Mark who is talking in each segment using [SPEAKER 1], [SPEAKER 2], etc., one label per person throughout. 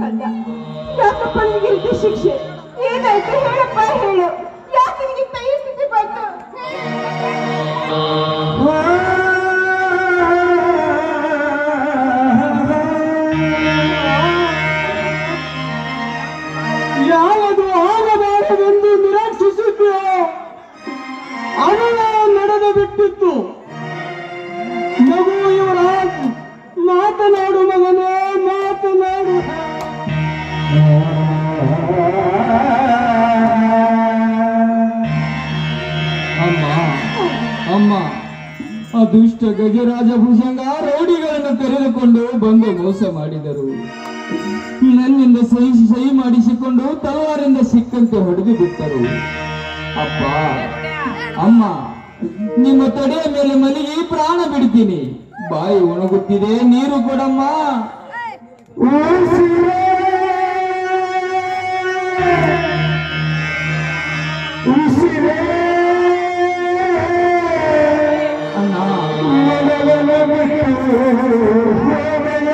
[SPEAKER 1] ಬಂದ ಯಾಕಪ್ಪ ನಿನಗೆ ಇಂಥ ಶಿಕ್ಷೆ ಏನಾಯ್ತು ಹೇಳಪ್ಪ ಹೇಳು ಯಾಕೆ ನಿನಗೆ ಕೈ ಸ್ಥಿತಿ ಬಂತು
[SPEAKER 2] ಯಾವುದು ಆಗಬಾರದೆಂದು ನಿರೀಕ್ಷಿಸಿದ್ದು ಅದನ್ನ ನಡೆದು ಬಿಟ್ಟಿತ್ತು ಮಗು ಯುವರಾಜ್ ಮಾತನಾಡು ಮಗನೇ ಮಾತನಾಡು ಅಮ್ಮ ಅಮ್ಮ ಅದೃಷ್ಟ ಗಜರಾಜ ಭುಜಂಗ ರೌಡಿಗಳನ್ನು ಕರೆದುಕೊಂಡು ಬಂದು ಮೋಸ ಮಾಡಿದರು ನನ್ನಿಂದ ಸಹಿ ಸಹಿ ಮಾಡಿಸಿಕೊಂಡು ತಲವಾರಿಂದ ಸಿಕ್ಕಂತೆ ಹೊಡೆದು ಬಿಟ್ಟರು ಅಪ್ಪ ಅಮ್ಮ ನಿಮ್ಮ ತಡೆಯ ಮೇಲೆ ಮಲಗಿ ಪ್ರಾಣ ಬಿಡ್ತೀನಿ ಬಾಯಿ ಒಣಗುತ್ತಿದೆ ನೀರು ಕೊಡಮ್ಮ ಉಸಿರೇ, ಉಸಿರೇ, ಅಣ್ಣ ಮನವನ್ನು ಬಿಟ್ಟು ಹೋಗಲೇ.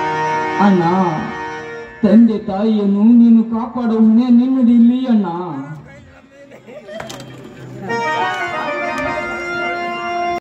[SPEAKER 2] ಅಣ್ಣ ತಂದೆ ತಾಯಿಯನ್ನು ನೀನು ಕಾಪಾಡೋ ಹೊಣೆ ನಿನ್ನದು ಇಲ್ಲಿ ಅಣ್ಣ